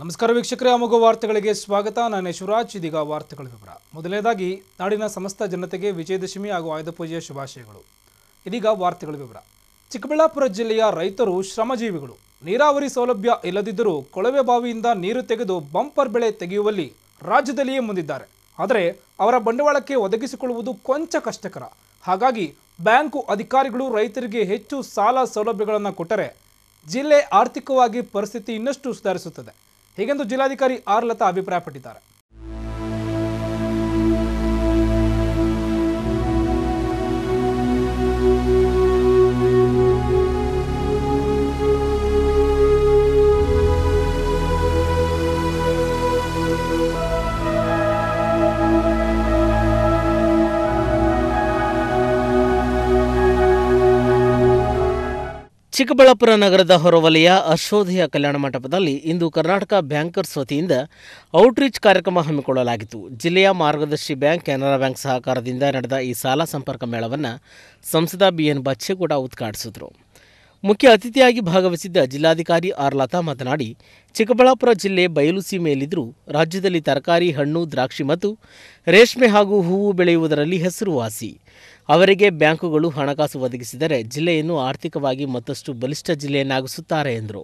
ನಮಸ್ಕಾರ ವೀಕ್ಷಕರೇ ಅಮೋಘ ವಾರ್ತೆಗಳಿಗೆ ಸ್ವಾಗತ ನಾನು ಶಿವರಾಜ್ ಇದೀಗ ವಾರ್ತೆಗಳ ವಿವರ ಮೊದಲನೇದಾಗಿ ನಾಡಿನ ಸಮಸ್ತ ಜನತೆಗೆ ವಿಜಯದಶಮಿ ಹಾಗೂ ಆಯುಧ ಪೂಜೆಯ ಶುಭಾಶಯಗಳು ಇದೀಗ ವಾರ್ತೆಗಳ ವಿವರ ಚಿಕ್ಕಬಳ್ಳಾಪುರ ಜಿಲ್ಲೆಯ ರೈತರು ಶ್ರಮಜೀವಿಗಳು ನೀರಾವರಿ ಸೌಲಭ್ಯ ಇಲ್ಲದಿದ್ದರೂ ಕೊಳವೆ ಬಾವಿಯಿಂದ ನೀರು ತೆಗೆದು ಬಂಪರ್ ಬೆಳೆ ತೆಗೆಯುವಲ್ಲಿ ರಾಜ್ಯದಲ್ಲಿಯೇ ಮುಂದಿದ್ದಾರೆ ಆದರೆ ಅವರ ಬಂಡವಾಳಕ್ಕೆ ಒದಗಿಸಿಕೊಳ್ಳುವುದು ಕೊಂಚ ಕಷ್ಟಕರ ಹಾಗಾಗಿ ಬ್ಯಾಂಕು ಅಧಿಕಾರಿಗಳು ರೈತರಿಗೆ ಹೆಚ್ಚು ಸಾಲ ಸೌಲಭ್ಯಗಳನ್ನು ಕೊಟ್ಟರೆ ಜಿಲ್ಲೆ ಆರ್ಥಿಕವಾಗಿ ಪರಿಸ್ಥಿತಿ ಇನ್ನಷ್ಟು ಸುಧಾರಿಸುತ್ತದೆ ಹೀಗೆಂದು ಜಿಲ್ಲಾಧಿಕಾರಿ ಆರ್ ಲತಾ ಅಭಿಪ್ರಾಯಪಟ್ಟಿದ್ದಾರೆ ಚಿಕ್ಕಬಳ್ಳಾಪುರ ನಗರದ ಹೊರವಲಯ ಅಶೋಧೆಯ ಕಲ್ಯಾಣ ಮಂಟಪದಲ್ಲಿ ಇಂದು ಕರ್ನಾಟಕ ಬ್ಯಾಂಕರ್ಸ್ ವತಿಯಿಂದ ಔಟ್ರೀಚ್ ಕಾರ್ಯಕ್ರಮ ಹಮ್ಮಿಕೊಳ್ಳಲಾಗಿತ್ತು ಜಿಲ್ಲೆಯ ಮಾರ್ಗದರ್ಶಿ ಬ್ಯಾಂಕ್ ಕೆನರಾ ಬ್ಯಾಂಕ್ ಸಹಕಾರದಿಂದ ನಡೆದ ಈ ಸಾಲ ಸಂಪರ್ಕ ಮೇಳವನ್ನು ಸಂಸದ ಬಿಎನ್ ಬಚ್ಚೇಗೌಡ ಉದ್ಘಾಟಿಸಿದರು ಮುಖ್ಯ ಅತಿಥಿಯಾಗಿ ಭಾಗವಹಿಸಿದ್ದ ಜಿಲ್ಲಾಧಿಕಾರಿ ಆರ್ ಲತಾ ಮಾತನಾಡಿ ಚಿಕ್ಕಬಳ್ಳಾಪುರ ಜಿಲ್ಲೆ ಬಯಲು ಸೀಮೆಯಲ್ಲಿದ್ದರೂ ರಾಜ್ಯದಲ್ಲಿ ತರಕಾರಿ ಹಣ್ಣು ದ್ರಾಕ್ಷಿ ಮತ್ತು ರೇಷ್ಮೆ ಹಾಗೂ ಹೂವು ಬೆಳೆಯುವುದರಲ್ಲಿ ಹೆಸರುವಾಸಿ ಅವರಿಗೆ ಬ್ಯಾಂಕುಗಳು ಹಣಕಾಸು ಒದಗಿಸಿದರೆ ಜಿಲ್ಲೆಯನ್ನು ಆರ್ಥಿಕವಾಗಿ ಮತ್ತಷ್ಟು ಬಲಿಷ್ಠ ಜಿಲ್ಲೆಯನ್ನಾಗಿಸುತ್ತಾರೆ ಎಂದರು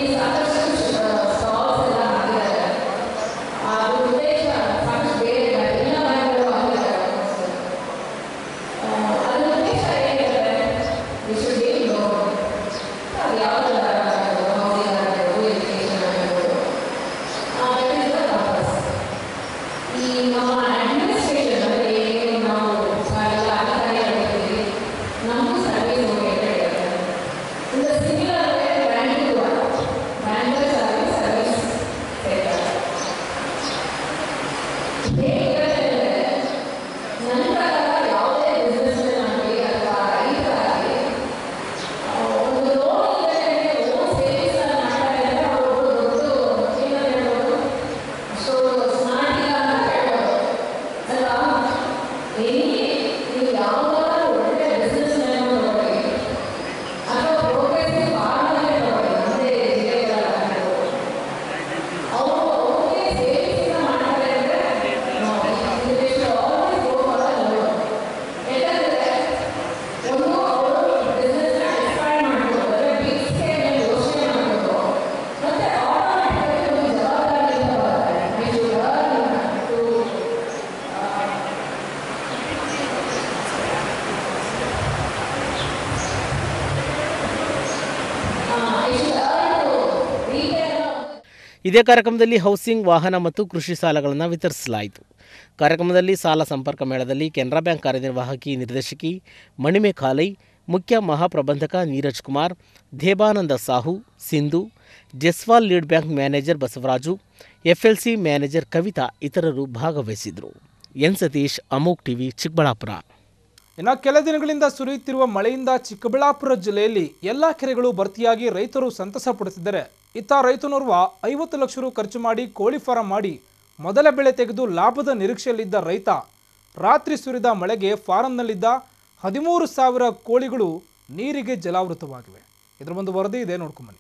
ಇದೇ ಕಾರ್ಯಕ್ರಮದಲ್ಲಿ ಹೌಸಿಂಗ್ ವಾಹನ ಮತ್ತು ಕೃಷಿ ಸಾಲಗಳನ್ನು ವಿತರಿಸಲಾಯಿತು ಕಾರ್ಯಕ್ರಮದಲ್ಲಿ ಸಾಲ ಸಂಪರ್ಕ ಮೇಳದಲ್ಲಿ ಕೆನರಾ ಬ್ಯಾಂಕ್ ಕಾರ್ಯನಿರ್ವಾಹಕಿ ನಿರ್ದೇಶಕಿ ಮಣಿಮೆ ಖಾಲೈ ಮುಖ್ಯ ಮಹಾಪ್ರಬಂಧಕ Neeraj Kumar Debananda Sahu Sindhu Jaswal lead bank manager Basavaraju FLC manager Kavita ಇತರರು ಭಾಗವಹಿಸಿದರು ಎನ್ ಸತೀಶ್ ಅಮೋಕ್ ಟಿವಿ ಚಿಕ್ಕಬಳ್ಳಾಪುರ ಇನ್ನು ಕೆಲ ದಿನಗಳಿಂದ ಸುರಿಯುತ್ತಿರುವ ಮಳೆಯಿಂದ ಚಿಕ್ಕಬಳ್ಳಾಪುರ ಜಿಲ್ಲೆಯಲ್ಲಿ ಎಲ್ಲ ಕೆರೆಗಳು ಭರ್ತಿಯಾಗಿ ರೈತರು ಸಂತಸ ಪಡುತ್ತಿದ್ದರೆ ಇತ್ತ ರೈತನೋರ್ವ ಐವತ್ತು ಲಕ್ಷ ರು ಖರ್ಚು ಮಾಡಿ ಕೋಳಿ ಫಾರಂ ಮಾಡಿ ಮೊದಲ ಬೆಳೆ ತೆಗೆದು ಲಾಭದ ನಿರೀಕ್ಷೆಯಲ್ಲಿದ್ದ ರೈತ ರಾತ್ರಿ ಸುರಿದ ಮಳೆಗೆ ಫಾರಂನಲ್ಲಿದ್ದ ಹದಿಮೂರು ಸಾವಿರ ಕೋಳಿಗಳು ನೀರಿಗೆ ಜಲಾವೃತವಾಗಿವೆ ಇದರ ಒಂದು ವರದಿ ಇದೆ ನೋಡ್ಕೊಂಬನ್ನಿ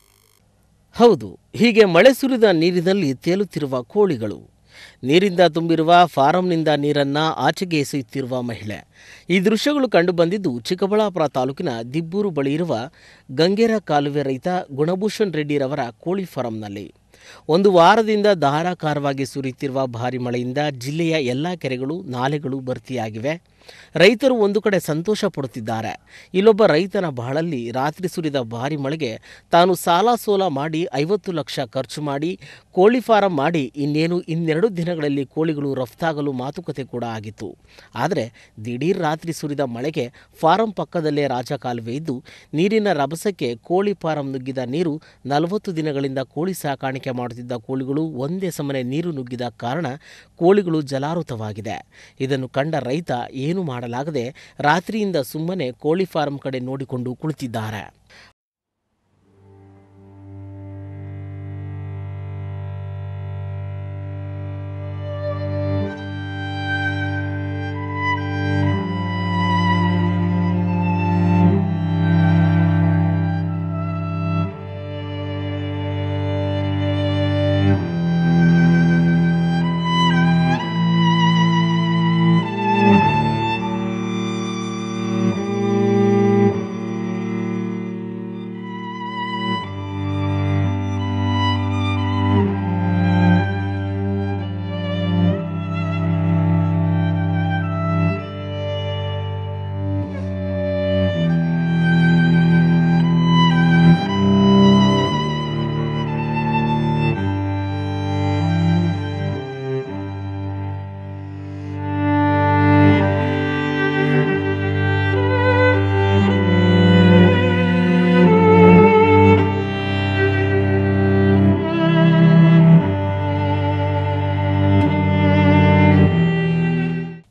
ಹೌದು ಹೀಗೆ ಮಳೆ ಸುರಿದ ನೀರಿನಲ್ಲಿ ತೇಲುತ್ತಿರುವ ಕೋಳಿಗಳು ನೀರಿಂದ ತುಂಬಿರುವ ಫಾರಂನಿಂದ ನೀರನ್ನು ಆಚೆಗೆ ಎಸೆಯುತ್ತಿರುವ ಮಹಿಳೆ ಈ ದೃಶ್ಯಗಳು ಕಂಡುಬಂದಿದ್ದು ಚಿಕ್ಕಬಳ್ಳಾಪುರ ತಾಲೂಕಿನ ದಿಬ್ಬೂರು ಬಳಿ ಇರುವ ಗಂಗೇರ ಕಾಲುವೆ ರೈತ ಗುಣಭೂಷಣ್ ರೆಡ್ಡಿರವರ ಕೋಳಿ ಫಾರಂನಲ್ಲಿ ಒಂದು ವಾರದಿಂದ ಧಾರಾಕಾರವಾಗಿ ಸುರಿಯುತ್ತಿರುವ ಭಾರಿ ಮಳೆಯಿಂದ ಜಿಲ್ಲೆಯ ಎಲ್ಲ ಕೆರೆಗಳು ನಾಲೆಗಳು ಭರ್ತಿಯಾಗಿವೆ ರೈತರು ಒಂದು ಕಡೆ ಸಂತೋಷ ಪಡುತ್ತಿದ್ದಾರೆ ಇಲ್ಲೊಬ್ಬ ರೈತನ ಬಹಳಲ್ಲಿ ರಾತ್ರಿ ಸುರಿದ ಭಾರಿ ಮಳೆಗೆ ತಾನು ಸಾಲ ಸೋಲ ಮಾಡಿ ಐವತ್ತು ಲಕ್ಷ ಖರ್ಚು ಮಾಡಿ ಕೋಳಿ ಫಾರಂ ಮಾಡಿ ಇನ್ನೇನು ಇನ್ನೆರಡು ದಿನಗಳಲ್ಲಿ ಕೋಳಿಗಳು ರಫ್ತಾಗಲು ಮಾತುಕತೆ ಕೂಡ ಆಗಿತ್ತು ಆದರೆ ದಿಢೀರ್ ರಾತ್ರಿ ಸುರಿದ ಮಳೆಗೆ ಫಾರಂ ಪಕ್ಕದಲ್ಲೇ ರಾಜಕಾಲುವೆ ಇದ್ದು ನೀರಿನ ರಭಸಕ್ಕೆ ಕೋಳಿ ಫಾರಂ ನುಗ್ಗಿದ ನೀರು ನಲವತ್ತು ದಿನಗಳಿಂದ ಕೋಳಿ ಸಾಕಾಣಿಕೆ ಮಾಡುತ್ತಿದ್ದ ಕೋಳಿಗಳು ಒಂದೇ ಸಮನೆ ನೀರು ನುಗ್ಗಿದ ಕಾರಣ ಕೋಳಿಗಳು ಜಲಾವೃತವಾಗಿದೆ ಇದನ್ನು ಕಂಡ ರೈತ ಏನು ಮಾಡಲಾಗದೆ ರಾತ್ರಿಯಿಂದ ಸುಮ್ಮನೆ ಕೋಳಿ ಫಾರಂ ಕಡೆ ನೋಡಿಕೊಂಡು ಕುಳಿತಿದ್ದಾರೆ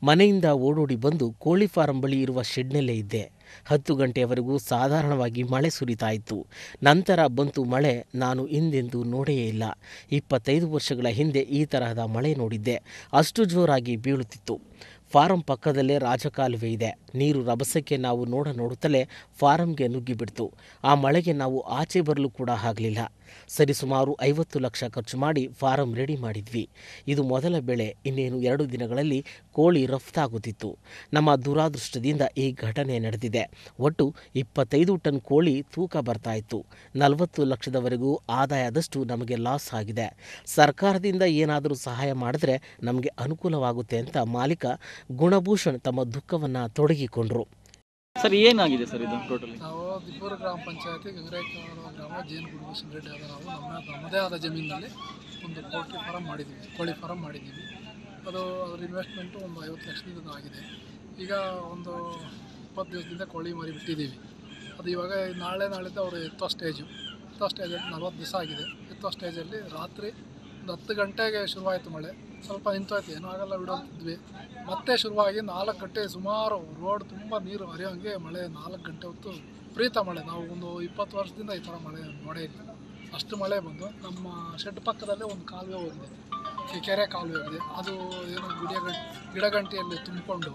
ಮನೆಯಿಂದ ಓಡೋಡಿ ಬಂದು ಕೋಳಿ ಫಾರಂ ಬಳಿ ಇರುವ ಶೆಡ್ನಲ್ಲೇ ಇದ್ದೆ ಹತ್ತು ಗಂಟೆಯವರೆಗೂ ಸಾಧಾರಣವಾಗಿ ಮಳೆ ಸುರಿತಾ ಇತ್ತು ನಂತರ ಬಂತು ಮಳೆ ನಾನು ಹಿಂದೆಂದೂ ನೋಡೇ ಇಲ್ಲ ಇಪ್ಪತ್ತೈದು ವರ್ಷಗಳ ಹಿಂದೆ ಈ ತರಹದ ಮಳೆ ನೋಡಿದ್ದೆ ಅಷ್ಟು ಜೋರಾಗಿ ಬೀಳುತ್ತಿತ್ತು ಫಾರಂ ಪಕ್ಕದಲ್ಲೇ ರಾಜಕಾಲುವೆ ಇದೆ ನೀರು ರಭಸಕ್ಕೆ ನಾವು ನೋಡ ನೋಡುತ್ತಲೇ ಫಾರಂಗೆ ನುಗ್ಗಿಬಿಡ್ತು ಆ ಮಳೆಗೆ ನಾವು ಆಚೆ ಬರಲು ಕೂಡ ಆಗಲಿಲ್ಲ ಸರಿಸುಮಾರು ಐವತ್ತು ಲಕ್ಷ ಖರ್ಚು ಮಾಡಿ ಫಾರಂ ರೆಡಿ ಮಾಡಿದ್ವಿ ಇದು ಮೊದಲ ಬೆಳೆ ಇನ್ನೇನು ಎರಡು ದಿನಗಳಲ್ಲಿ ಕೋಳಿ ರಫ್ತಾಗುತ್ತಿತ್ತು ನಮ್ಮ ದುರಾದೃಷ್ಟದಿಂದ ಈ ಘಟನೆ ನಡೆದಿದೆ ಒಟ್ಟು ಇಪ್ಪತ್ತೈದು ಟನ್ ಕೋಳಿ ತೂಕ ಬರ್ತಾ ಇತ್ತು ನಲವತ್ತು ಲಕ್ಷದವರೆಗೂ ಆದಾಯದಷ್ಟು ನಮಗೆ ಲಾಸ್ ಆಗಿದೆ ಸರ್ಕಾರದಿಂದ ಏನಾದರೂ ಸಹಾಯ ಮಾಡಿದ್ರೆ ನಮಗೆ ಅನುಕೂಲವಾಗುತ್ತೆ ಅಂತ ಮಾಲೀಕ ಗುಣಭೂಷಣ್ ತಮ್ಮ ದುಃಖವನ್ನು ತೊಡಗಿಕೊಂಡ್ರು ಸರ್ ಏನಾಗಿದೆ ಸರ್ ಇದು ಟೋಟಲಿ ನಾವು ದಿಬ್ಬೂರು ಗ್ರಾಮ ಪಂಚಾಯತಿ ಗಂಗರಾಯಕವರ ಗ್ರಾಮ ಜೇನು ಗುರುಭೂಷಣ್ ರೆಡ್ಡಿ ಆದ ನಾವು ನಮ್ಮ ನಮ್ಮದೇ ಆದ ಜಮೀನಿನಲ್ಲಿ ಒಂದು ಪೋಲ್ಟ್ರಿ ಫಾರಮ್ ಮಾಡಿದ್ದೀವಿ ಕೋಳಿ ಫಾರಮ್ ಮಾಡಿದ್ದೀವಿ ಅದು ಅದರ ಇನ್ವೆಸ್ಟ್ಮೆಂಟು ಒಂದು ಐವತ್ತು ಲಕ್ಷದಿಂದ ಆಗಿದೆ ಈಗ ಒಂದು ಇಪ್ಪತ್ತು ದಿವಸದಿಂದ ಕೋಳಿ ಮರಿ ಬಿಟ್ಟಿದ್ದೀವಿ ಅದು ಇವಾಗ ನಾಳೆ ನಾಳಿದ್ದು ಅವರು ಎತ್ತೋ ಸ್ಟೇಜು ಎತ್ತೋ ಸ್ಟೇಜಲ್ಲಿ ನಲ್ವತ್ತು ದಿವಸ ಆಗಿದೆ ಎತ್ತೋ ಸ್ಟೇಜಲ್ಲಿ ರಾತ್ರಿ ಒಂದು ಹತ್ತು ಗಂಟೆಗೆ ಶುರುವಾಯಿತು ಮಳೆ ಸ್ವಲ್ಪ ನಿಂತೋಯ್ತು ಏನೂ ಆಗಲ್ಲ ಬಿಡು ಅಂತಿದ್ವಿ ಮತ್ತೆ ಶುರುವಾಗಿ ನಾಲ್ಕು ಗಂಟೆ ಸುಮಾರು ರೋಡ್ ತುಂಬ ನೀರು ಹರಿಯೋಂಗೆ ಮಳೆ ನಾಲ್ಕು ಗಂಟೆ ಹೊತ್ತು ವಿಪರೀತ ಮಳೆ ನಾವು ಒಂದು ಇಪ್ಪತ್ತು ವರ್ಷದಿಂದ ಈ ಥರ ಮಳೆ ನೋಡೇ ಇಲ್ಲ ಅಷ್ಟು ಮಳೆ ಬಂದು ನಮ್ಮ ಶೆಡ್ ಪಕ್ಕದಲ್ಲೇ ಒಂದು ಕಾಲುವೆ ಹೋಗಿದೆ ಕೆ- ಕೆರೆ ಕಾಲುವೆ ಹೋಗಿದೆ ಅದು ಏನೋ ಗಿಡ ಗಿಡಗಂಟಿಯಲ್ಲಿ ತುಂಬಿಕೊಂಡು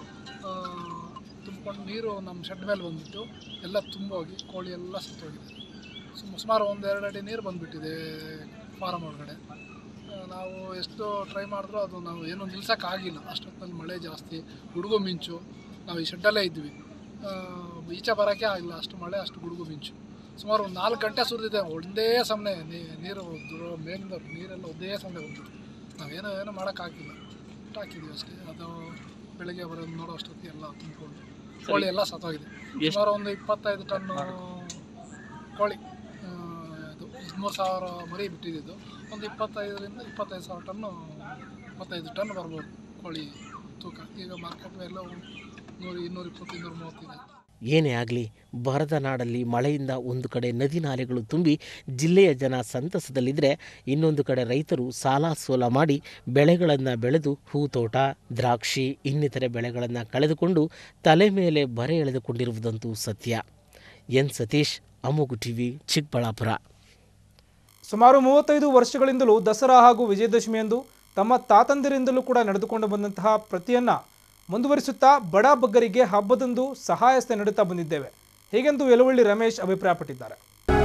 ತುಂಬಿಕೊಂಡು ನೀರು ನಮ್ಮ ಶೆಡ್ ಮೇಲೆ ಬಂದ್ಬಿಟ್ಟು ಎಲ್ಲ ತುಂಬೋಗಿ ಕೋಳಿ ಎಲ್ಲ ಸತ್ತೋಗಿದೆ ಸುಮ್ ಸುಮಾರು ಒಂದು ಎರಡು ಅಡಿ ನೀರು ಬಂದುಬಿಟ್ಟಿದೆ ಫಾರಮ್ ಒಳಗಡೆ ಆ, ನಾವು ಎಷ್ಟು ಟ್ರೈ ಮಾಡಿದ್ರೂ ಅದು ನಾವು ಏನೂ ನಿಲ್ಸೋಕ್ಕಾಗಿಲ್ಲ ಅಷ್ಟೊತ್ತಲ್ಲಿ ಮಳೆ ಜಾಸ್ತಿ ಗುಡುಗು ಮಿಂಚು ನಾವು ಈ ಶೆಡ್ಡಲ್ಲೇ ಇದ್ವಿ ಆ, ಈಚೆ ಬರೋಕ್ಕೆ ಆಗಿಲ್ಲ ಅಷ್ಟು ಮಳೆ ಅಷ್ಟು ಗುಡುಗು ಮಿಂಚು ಸುಮಾರು ಒಂದು ನಾಲ್ಕು ಗಂಟೆ ಸುರಿದಿದೆ ಒಂದೇ ಸಮನೆ ನೀರು ದುರ ಮೇಲಿಂದ ನೀರೆಲ್ಲ ಒಂದೇ ಸಮನೆ ಬಂದ್ಬಿಟ್ಟು ನಾವೇನೋ ಏನೋ ಮಾಡೋಕ್ಕಾಗಿಲ್ಲ ಅಷ್ಟು ಹಾಕಿದ್ವಿ ಅಷ್ಟೇ ಅದು ಬೆಳಗ್ಗೆ ಬರೋದು ನೋಡೋ ಅಷ್ಟೊತ್ತಿಗೆ ಎಲ್ಲ ತುಂಬಿಕೊಂಡು ಕೋಳಿ ಎಲ್ಲ ಸತ್ತೋಗಿದೆ ಎಷ್ಟು ಸುಮಾರು ಒಂದು ಇಪ್ಪತ್ತೈದು ಟನ್ನು ಕೋಳಿ ಆ, ಇದು ಹದಿಮೂರು ಸಾವಿರ ಮರಿ ಬಿಟ್ಟಿದ್ದು ಒಂದು ಇಪ್ಪತ್ತೈದರಿಂದ ಇಪ್ಪತ್ತೈದು ಸಾವಿರ ಟನ್ನು ಇಪ್ಪತ್ತೈದು ಟನ್ ಬರ್ಬೋದು ಕೋಳಿ ತೂಕ ಈಗ ಮಾರ್ಕೆಟ್ ಮೇಲೆ ನೂರು ಇನ್ನೂರ ಇಪ್ಪತ್ತು ಇನ್ನೂರ ಮೂವತ್ತಿದೆ ಏನೇ ಆಗಲಿ ಬರದ ನಾಡಲ್ಲಿ ಮಳೆಯಿಂದ ಒಂದು ಕಡೆ ನದಿ ನಾಲೆಗಳು ತುಂಬಿ ಜಿಲ್ಲೆಯ ಜನ ಸಂತಸದಲ್ಲಿದ್ದರೆ ಇನ್ನೊಂದು ಕಡೆ ರೈತರು ಸಾಲ ಸೋಲ ಮಾಡಿ ಬೆಳೆಗಳನ್ನು ಬೆಳೆದು ಹೂತೋಟ ದ್ರಾಕ್ಷಿ ಇನ್ನಿತರೆ ಬೆಳೆಗಳನ್ನು ಕಳೆದುಕೊಂಡು ತಲೆ ಮೇಲೆ ಬರೆ ಎಳೆದುಕೊಂಡಿರುವುದಂತೂ ಸತ್ಯ ಎನ್ ಸತೀಶ್ ಅಮೋಗು ಟಿವಿ ಚಿಕ್ಕಬಳ್ಳಾಪುರ ಸುಮಾರು ಮೂವತ್ತೈದು ವರ್ಷಗಳಿಂದಲೂ ದಸರಾ ಹಾಗೂ ವಿಜಯದಶಮಿಯಂದು ತಮ್ಮ ತಾತಂದಿರಿಂದಲೂ ಕೂಡ ನಡೆದುಕೊಂಡು ಬಂದಂತಹ ಪ್ರತಿಯನ್ನ ಮುಂದುವರಿಸುತ್ತಾ ಬಡ ಬಗ್ಗರಿಗೆ ಹಬ್ಬದಂದು ಸಹಾಯಸ್ತೆ ನೀಡುತ್ತಾ ಬಂದಿದ್ದೇವೆ ಹೀಗೆಂದು ಯಲವಳ್ಳಿ ರಮೇಶ್ ಅಭಿಪ್ರಾಯಪಟ್ಟಿದ್ದಾರೆ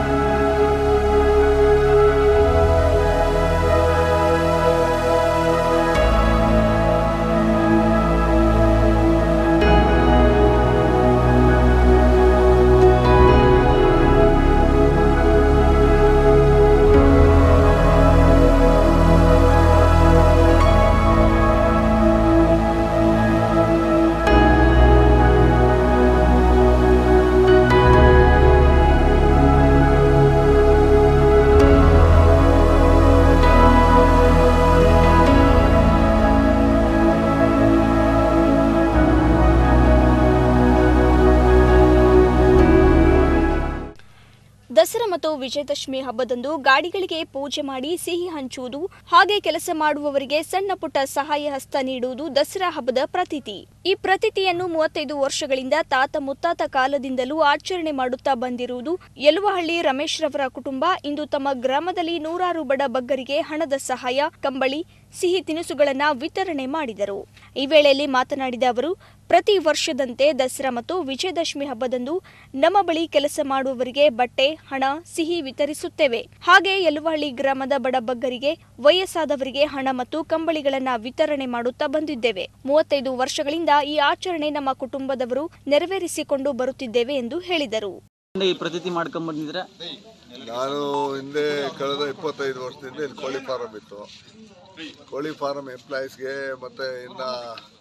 ದಸರಾ ಮತ್ತು ವಿಜಯದಶಮಿ ಹಬ್ಬದಂದು ಗಾಡಿಗಳಿಗೆ ಪೂಜೆ ಮಾಡಿ ಸಿಹಿ ಹಂಚುವುದು ಹಾಗೆ ಕೆಲಸ ಮಾಡುವವರಿಗೆ ಸಣ್ಣ ಪುಟ್ಟ ಸಹಾಯ ಹಸ್ತ ನೀಡುವುದು ದಸರಾ ಹಬ್ಬದ ಪ್ರತೀತಿ ಈ ಪ್ರತೀತಿಯನ್ನು ಮೂವತ್ತೈದು ವರ್ಷಗಳಿಂದ ತಾತ ಮುತ್ತಾತ ಕಾಲದಿಂದಲೂ ಆಚರಣೆ ಮಾಡುತ್ತಾ ಬಂದಿರುವುದು ಯಲುವಹಳ್ಳಿ ರಮೇಶ್ ರವರ ಕುಟುಂಬ ಇಂದು ತಮ್ಮ ಗ್ರಾಮದಲ್ಲಿ ನೂರಾರು ಬಡ ಬಗ್ಗರಿಗೆ ಹಣದ ಸಹಾಯ ಕಂಬಳಿ ಸಿಹಿ ತಿನಿಸುಗಳನ್ನ ವಿತರಣೆ ಮಾಡಿದರು ಈ ವೇಳೆಯಲ್ಲಿ ಮಾತನಾಡಿದ ಅವರು ಪ್ರತಿ ವರ್ಷದಂತೆ ದಸರಾ ಮತ್ತು ವಿಜಯದಶಮಿ ಹಬ್ಬದಂದು ನಮ್ಮ ಬಳಿ ಕೆಲಸ ಮಾಡುವವರಿಗೆ ಬಟ್ಟೆ ಹಣ ಸಿಹಿ ವಿತರಿಸುತ್ತೇವೆ ಹಾಗೆ ಯಲುವಹಳ್ಳಿ ಗ್ರಾಮದ ಬಡ ಬಗ್ಗರಿಗೆ ವಯಸ್ಸಾದವರಿಗೆ ಹಣ ಮತ್ತು ಕಂಬಳಿಗಳನ್ನ ವಿತರಣೆ ಮಾಡುತ್ತಾ ಬಂದಿದ್ದೇವೆ ಮೂವತ್ತೈದು ವರ್ಷಗಳಿಂದ ಈ ಆಚರಣೆ ನಮ್ಮ ಕುಟುಂಬದವರು ನೆರವೇರಿಸಿಕೊಂಡು ಬರುತ್ತಿದ್ದೇವೆ ಎಂದು ಹೇಳಿದರು ಈ ಪ್ರತೀತಿ ಮಾಡ್ಕೊಂಡ್ ಬಂದಿದ್ರೆ ನಾನು ಹಿಂದೆ ಕಳೆದ ಇಪ್ಪತ್ತೈದು ವರ್ಷದಿಂದ ಇಲ್ಲಿ ಕೋಳಿ ಫಾರಂ ಇತ್ತು ಕೋಳಿ ಫಾರಂ ಎಂಪ್ಲಾಯೀಸ್ಗೆ ಮತ್ತು ಇನ್ನು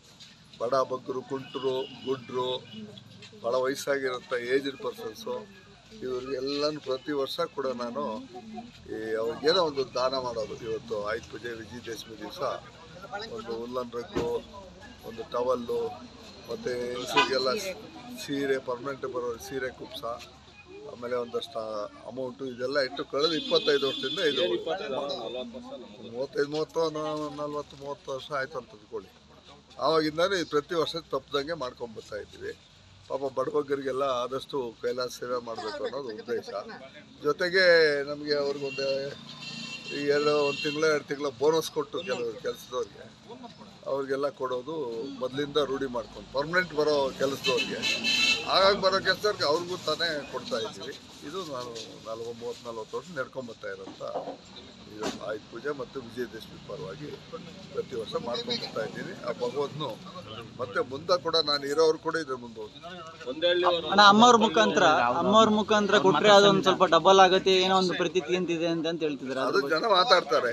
ಬಡ ಬಗ್ಗರು ಕುಂಟರು ಗುಡ್ರು ಭಾಳ ವಯಸ್ಸಾಗಿರೋಂಥ ಏಜ್ಡ್ ಪರ್ಸನ್ಸು ಇವ್ರಿಗೆಲ್ಲನೂ ಪ್ರತಿ ವರ್ಷ ಕೂಡ ನಾನು ಈ ಅವ್ರಿಗೇನೋ ಒಂದು ದಾನ ಮಾಡೋದು ಇವತ್ತು ಆಯುಧ ಪೂಜೆ ವಿಜಯದಶಮಿ ದಿವಸ ಒಂದು ಉಲ್ಲನ್ ರಗ್ಗು ಒಂದು ಟವಲ್ಲು ಮತ್ತು ಹೆಂಗಸರಿಗೆಲ್ಲ ಸೀರೆ ಪರ್ಮನೆಂಟ್ ಬರೋ ಸೀರೆ ಕುಪ್ಸ ಆಮೇಲೆ ಒಂದಷ್ಟು ಅಮೌಂಟು ಇದೆಲ್ಲ ಇಟ್ಟು ಕಳೆದ ಇಪ್ಪತ್ತೈದು ವರ್ಷದಿಂದ ಇದು ಮೂವತ್ತೈದು ಮೂವತ್ತು ನ- ನಲ್ವತ್ತು ಮೂವತ್ತು ವರ್ಷ ಆಯ್ತು ಅಂತ ತಿಳ್ಕೊಳ್ಳಿ ಆವಾಗಿಂದಾನೆ ಇದು ಪ್ರತಿ ವರ್ಷ ತಪ್ಪದಂಗೆ ಮಾಡ್ಕೊಂಬರ್ತಾ ಇದ್ದೀವಿ ಪಾಪ ಬಡಬಗ್ಗರಿಗೆಲ್ಲ ಆದಷ್ಟು ಕೈಲಾಸ ಸೇವೆ ಮಾಡಬೇಕು ಅನ್ನೋದು ಉದ್ದೇಶ ಜೊತೆಗೆ ನಮಗೆ ಅವ್ರಿಗೊಂದು ಈ ಎರಡು ಒಂದು ತಿಂಗಳ ಎರಡು ತಿಂಗಳ ಬೋನಸ್ ಕೊಟ್ಟು ಕೆಲವರು ಕೆಲಸದವ್ರಿಗೆ ಅವ್ರಿಗೆಲ್ಲ ಕೊಡೋದು ಮೊದಲಿಂದ ರೂಢಿ ಮಾಡ್ಕೊಂಡು ಪರ್ಮನೆಂಟ್ ಬರೋ ಕೆಲಸದವ್ರಿಗೆ ಆಗಾಗ ಬರೋ ಕೆಲಸದವ್ರಿಗೆ ಅವ್ರಿಗೂ ತಾನೇ ಕೊಡ್ತಾ ಇದ್ದೀವಿ ಇದು ನಾನು ನಲ್ವ ಮೂವತ್ತು ನಲ್ವತ್ತು ವರ್ಷ ನಡ್ಕೊಂಬರ್ತಾ ಇರೋಂಥ ಇದು ಆಯುಧ ಪೂಜೆ ಮತ್ತು ವಿಜಯದಶಮಿ ಪರವಾಗಿ ಪ್ರತಿ ವರ್ಷ ಮಾಡ್ಕೊಂಡು ಬರ್ತಾ ಇದ್ದೀನಿ ಆ ಭಗವಂತನು ಮತ್ತೆ ಮುಂದೆ ಕೂಡ ನಾನು ಇರೋರು ಕೂಡ ಇದ್ರ ಮುಂದೆ ಅಣ್ಣ ಅಮ್ಮವ್ರ ಮುಖಾಂತರ ಅಮ್ಮವ್ರ ಮುಖಾಂತರ ಕೊಟ್ರೆ ಅದೊಂದು ಸ್ವಲ್ಪ ಡಬಲ್ ಆಗತ್ತೆ ಏನೋ ಒಂದು ಪ್ರತೀತಿ ಅಂತಿದೆ ಅಂತ ಅಂತ ಹೇಳ್ತಿದ್ದಾರೆ ಅದು ಜನ ಮಾತಾಡ್ತಾರೆ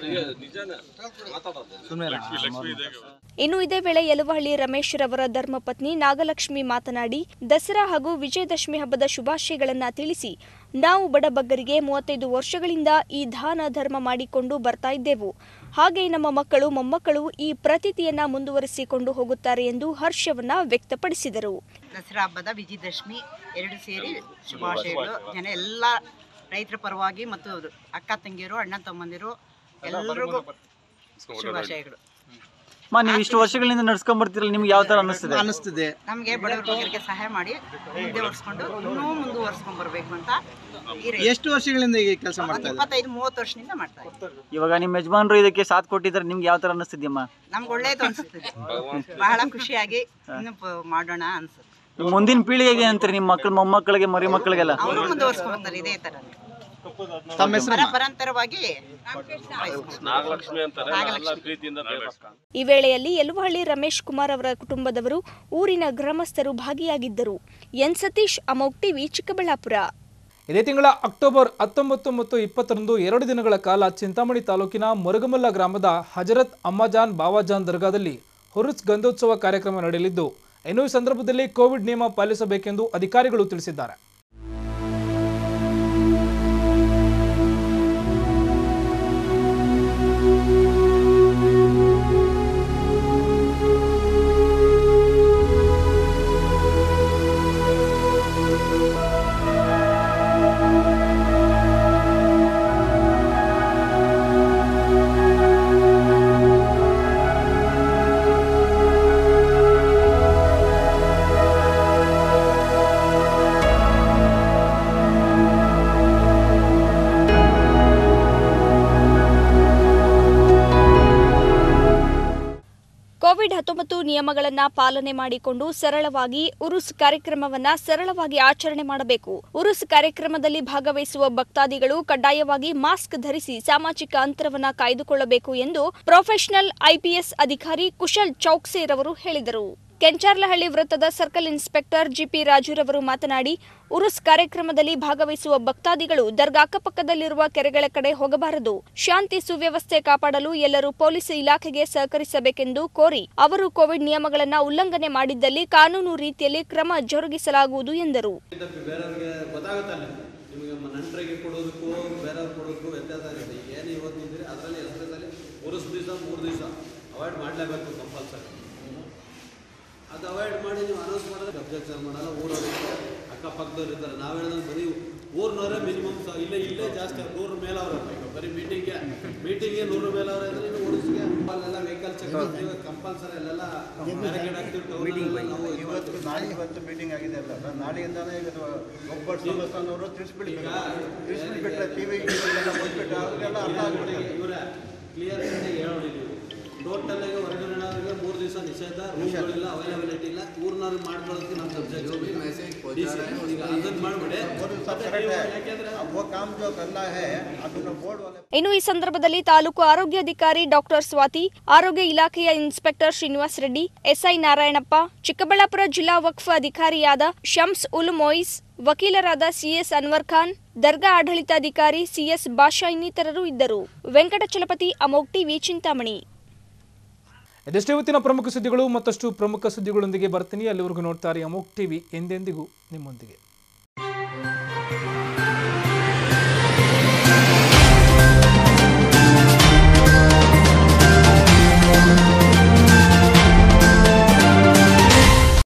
ಇನ್ನು ಇದೇ ವೇಳೆ ಯಲುವಹಳ್ಳಿ ರಮೇಶ್ ರವರ ಧರ್ಮಪತ್ನಿ ನಾಗಲಕ್ಷ್ಮಿ ಮಾತನಾಡಿ ದಸರಾ ಹಾಗೂ ವಿಜಯದಶಮಿ ಹಬ್ಬದ ಶುಭಾಶಯಗಳನ್ನ ತಿಳಿಸಿ ನಾವು ಬಡಬಗ್ಗರಿಗೆ ಮೂವತ್ತೈದು ವರ್ಷಗಳಿಂದ ಈ ದಾನ ಧರ್ಮ ಮಾಡಿಕೊಂಡು ಬರ್ತಾ ಇದ್ದೆವು ಹಾಗೆ ನಮ್ಮ ಮಕ್ಕಳು ಮೊಮ್ಮಕ್ಕಳು ಈ ಪ್ರತೀತಿಯನ್ನ ಮುಂದುವರಿಸಿಕೊಂಡು ಹೋಗುತ್ತಾರೆ ಎಂದು ಹರ್ಷವನ್ನ ವ್ಯಕ್ತಪಡಿಸಿದರು ದಸರಾ ಹಬ್ಬದ ವಿಜಯದಶಮಿ ಎರಡು ಸೇರಿ ಶುಭಾಶಯಗಳು ಜನ ಎಲ್ಲ ರೈತರ ಪರವಾಗಿ ಮತ್ತು ಅಕ್ಕ ತಂಗಿಯರು ಅಣ್ಣ ತಮ್ಮಂದಿರು ಎಲ್ಲರಿಗೂ ಶುಭಾಶಯಗಳು ಅಮ್ಮ ನೀವು ಇಷ್ಟು ವರ್ಷಗಳಿಂದ ನಡ್ಸ್ಕೊಂಡ್ ಬರ್ತಿರಲ್ಲ ನಿಮ್ಗೆ ಯಾವ ತರ ಅನಿಸ್ತದೆ ಅನಿಸ್ತದೆ ನಮಗೆ ಬಡವರ ಬಗ್ಗರಿಗೆ ಸಹಾಯ ಮಾಡಿ ಮುಂದೆ ಒರೆಸ್ಕೊಂಡು ಇನ್ನೂ ಮುಂದುವರ್ಸ್ಕೊಂಡ್ ಬರಬೇಕು ಅಂತ ಈ ರೈತ ಎಷ್ಟು ವರ್ಷಗಳಿಂದ ಈ ಕೆಲಸ ಒಂದು ಮಾಡ್ತಾ ಇದ್ದಾರೆ ಇಪ್ಪತ್ತೈದು ಮೂವತ್ತು ವರ್ಷದಿಂದ ಮಾಡ್ತಾ ಇದ್ದೀವಿ ಇವಾಗ ನಿಮ್ಮ ಯಜಮಾನ್ರು ಇದಕ್ಕೆ ಸಾಥ್ ಕೊಟ್ಟಿದ್ರೆ ನಿಮ್ಗೆ ಯಾವ ತರ ಅನಿಸ್ತಿದ್ಯಮ್ಮ ನಮ್ಗೆ ಒಳ್ಳೇದು ಅನ್ಸುತ್ತದೆ ಬಹಳ ಖುಷಿಯಾಗಿ ಇನ್ನು ಪ- ಮಾಡೋಣ ಅನ್ಸುತ್ತೆ ಮುಂದಿನ ಪೀಳಿಗೆಗೆ ಅಂತೀರಿ ನಿಮ್ಮ ಮಕ್ಕಳು ಮೊಮ್ಮಕ್ಕಳಿಗೆ ಮರಿ ಮಕ್ಕಳಿಗೆಲ್ಲ ಅವರು ಮುಂದುವರ್ಸ್ಕೊಂಡ್ ಬರ್ತಾರೆ ಇದೇ ತರ ತಮ್ಮ ಹೆಸರು ಪರಂಪರಾವಾಗಿ ನಾಗಲಕ್ಷ್ಮಿ ಈ ವೇಳೆಯಲ್ಲಿ ಯಲುವಹಳ್ಳಿ ರಮೇಶ್ ಕುಮಾರ್ ಅವರ ಕುಟುಂಬದವರು ಊರಿನ ಗ್ರಾಮಸ್ಥರು ಭಾಗಿಯಾಗಿದ್ದರು ಎನ್ ಸತೀಶ್ ಅಮೋಕ್ ಟಿವಿ ಚಿಕ್ಕಬಳ್ಳಾಪುರ ಇದೇ ತಿಂಗಳ ಅಕ್ಟೋಬರ್ ಹತ್ತೊಂಬತ್ತು ಮತ್ತು ಇಪ್ಪತ್ತರಂದು ಎರಡು ದಿನಗಳ ಕಾಲ ಚಿಂತಾಮಣಿ ತಾಲೂಕಿನ ಮುರುಗಮಲ್ಲ ಗ್ರಾಮದ ಹಜರತ್ ಅಮ್ಮಜಾನ್ ಬಾವಾಜಾನ್ ದರ್ಗಾದಲ್ಲಿ ಹುರುಸ್ ಗಂಧೋತ್ಸವ ಕಾರ್ಯಕ್ರಮ ನಡೆಯಲಿದ್ದು ಇನ್ನು ಈ ಸಂದರ್ಭದಲ್ಲಿ ಕೋವಿಡ್ ನಿಯಮ ಪಾಲಿಸಬೇಕೆಂದು ಅಧಿಕಾರಿಗಳು ತಿಳಿಸಿದ್ದಾರೆ ಕೋವಿಡ್ ಹತ್ತೊಂಬತ್ತು ನಿಯಮಗಳನ್ನ ಪಾಲನೆ ಮಾಡಿಕೊಂಡು ಸರಳವಾಗಿ ಉರುಸ್ ಕಾರ್ಯಕ್ರಮವನ್ನ ಸರಳವಾಗಿ ಆಚರಣೆ ಮಾಡಬೇಕು ಉರುಸ್ ಕಾರ್ಯಕ್ರಮದಲ್ಲಿ ಭಾಗವಹಿಸುವ ಭಕ್ತಾದಿಗಳು ಕಡ್ಡಾಯವಾಗಿ ಮಾಸ್ಕ್ ಧರಿಸಿ ಸಾಮಾಜಿಕ ಅಂತರವನ್ನ ಕಾಯ್ದುಕೊಳ್ಳಬೇಕು ಎಂದು ಪ್ರೊಫೆಷನಲ್ ಐಪಿಎಸ್ ಅಧಿಕಾರಿ ಕುಶಲ್ ಚೌಕ್ಸೆರವರು ಹೇಳಿದರು ಕೆಂಚಾರ್ಲಹಳ್ಳಿ ವೃತ್ತದ ಸರ್ಕಲ್ ಇನ್ಸ್ಪೆಕ್ಟರ್ ಜಿಪಿ ರಾಜುರವರು ಮಾತನಾಡಿ ಉರುಸ್ ಕಾರ್ಯಕ್ರಮದಲ್ಲಿ ಭಾಗವಹಿಸುವ ಭಕ್ತಾದಿಗಳು ದರ್ಗಾ ಅಕ್ಕಪಕ್ಕದಲ್ಲಿರುವ ಕೆರೆಗಳ ಕಡೆ ಹೋಗಬಾರದು ಶಾಂತಿ ಸುವ್ಯವಸ್ಥೆ ಕಾಪಾಡಲು ಎಲ್ಲರೂ ಪೊಲೀಸ್ ಇಲಾಖೆಗೆ ಸಹಕರಿಸಬೇಕೆಂದು ಕೋರಿ ಅವರು ಕೋವಿಡ್ ನಿಯಮಗಳನ್ನು ಉಲ್ಲಂಘನೆ ಮಾಡಿದ್ದಲ್ಲಿ ಕಾನೂನು ರೀತಿಯಲ್ಲಿ ಕ್ರಮ ಜರುಗಿಸಲಾಗುವುದು ಎಂದರು ಬೇರೆಯವ್ರಿಗೆ ಗೊತ್ತಾಗುತ್ತಲ್ಲ ನಿಮಗೆ ನಂಟರಿಗೆ ಕೊಡೋದಕ್ಕೂ ಬೇರೆಯವ್ರಿಗೆ ಕೊಡೋದಕ್ಕೂ ವ್ಯತ್ಯಾಸ ಇರುತ್ತೆ ಈಗ ಏನು ಇವತ್ತು ನಿಂತಿರಿ ಅದರಲ್ಲಿ ಎಸ್ಪೆಷಲಿ ಉರುಸ್ ದಿವಸ ಮೂರು ದಿವಸ ಅವಾಯ್ಡ್ ಮಾಡಲೇಬೇಕು ಕಂಪಲ್ಸರಿ ಅದು ಅವಾಯ್ಡ್ ಮಾಡಿ ನೀವು ಅನೌನ್ಸ್ ಮಾಡಿದ್ರೆ ಅಬ್ಜೆಕ್ಷನ್ ಮಾಡಲ್ಲ ಊರವ್ರಿಗೆ ಅಕ್ಕಪಕ್ಕದವ್ರು ಇರ್ತಾರೆ ನಾವು ಹೇಳಿದ್ರೆ ಬರೀ ಊರಿನವರೇ ಮಿನಿಮಮ್ ಇಲ್ಲೇ ಇಲ್ಲೇ ಜಾಸ್ತಿ ನೂರು ಮೇಲೆ ಅವ್ರು ಇರ್ಬೇಕು ಬರೀ ಮೀಟಿಂಗ್ಗೆ ಮೀಟಿಂಗ್ಗೆ ನೂರು ಮೇಲೆ ಅವ್ರು ಇದ್ರೆ ಇನ್ನು ಉರುಸ್ಗೆ ಅಲ್ಲೆಲ್ಲ ವೆಹಿಕಲ್ ಚೆಕ್ ಮಾಡ್ತೀವಿ ಕಂಪಲ್ಸರಿ ಅಲ್ಲೆಲ್ಲ ಬ್ಯಾರಿಕೇಡ್ ಹಾಕ್ತೀವಿ ನಾವು ಇವತ್ತು ನಾಳೆ ಇವತ್ತು ಮೀಟಿಂಗ್ ಆಗಿದೆ ಅಲ್ಲ ನಾಳೆಯಿಂದಾನೇ ಈಗ ಒಬ್ಬರು ಸಂಸ್ಥಾನವರು ತಿಳಿಸ್ಬಿಡ್ಬೇಕು ತಿಳಿಸ್ಬಿಟ್ರೆ ಟಿ ವಿ ಎಲ್ಲ ಬಂದ್ಬಿಟ್ಟು ಅವ್ರಿಗೆಲ್ಲ ಅರ್ಥ ಆಗ್ಬಿಟ್ಟಿದೆ ಇವರೇ ಕ್ಲಿಯರ್ ಹೇಳೋಡಿದ್ದೀವಿ ಟೋಟಲ್ ಆಗಿ ಹೊರಗಡೆ ಮೂರು ದಿವಸ ನಿಷೇಧ ರೂಮ್ಗಳಿಲ್ಲ ಅವೈಲಬಿಲಿಟಿ ಇಲ್ಲ ಊರ್ನವ್ರಿಗೆ ಮಾಡ್ಕೊಳ್ಳೋದಕ್ಕೆ ನಮ್ಮ ಸಬ್ಜೆಕ್ಟ್ ಈಗ ಅದನ್ನ ಮಾಡ್ಬಿಡಿ ಯಾಕೆಂದ್ರೆ वो काम जो करना है ಅದನ್ನು ಬೋರ್ಡ್ वाले ಇನ್ನು ಈ ಸಂದರ್ಭದಲ್ಲಿ ತಾಲೂಕು ಆರೋಗ್ಯಾಧಿಕಾರಿ ಡಾಕ್ಟರ್ ಸ್ವಾತಿ ಆರೋಗ್ಯ ಇಲಾಖೆಯ ಇನ್ಸ್ಪೆಕ್ಟರ್ ಶ್ರೀನಿವಾಸ್ ರೆಡ್ಡಿ ಎಸ್ಐ ನಾರಾಯಣಪ್ಪ ಚಿಕ್ಕಬಳ್ಳಾಪುರ ಜಿಲ್ಲಾ ವಕ್ಫ್ ಅಧಿಕಾರಿಯಾದ ಶಮ್ಸ್ ಉಲ್ ಮೊಯಿಸ್ ವಕೀಲರಾದ ಸಿಎಸ್ ಅನ್ವರ್ ಖಾನ್ ದರ್ಗಾ ಆಡಳಿತಾಧಿಕಾರಿ ಸಿಎಸ್ ಬಾಷಾ ಇನ್ನಿತರರು ಇದ್ದರು ವೆಂಕಟಚಲಪತಿ ಅಮೋಕ್ ಟಿವಿ ಚಿಂತಾಮಣಿ ಇದಷ್ಟೇ ಇವತ್ತಿನ ಪ್ರಮುಖ ಸುದ್ದಿಗಳು ಮತ್ತಷ್ಟು ಪ್ರಮುಖ ಸುದ್ದಿಗಳೊಂದಿಗೆ ಬರ್ತೀನಿ ಅಲ್ಲಿವರೆಗೂ ನೋಡ್ತಾರೆ ಅಮೋಕ್ ಟಿವಿ ಎಂದೆಂದಿಗೂ ನಿಮ್ಮೊಂದಿಗೆ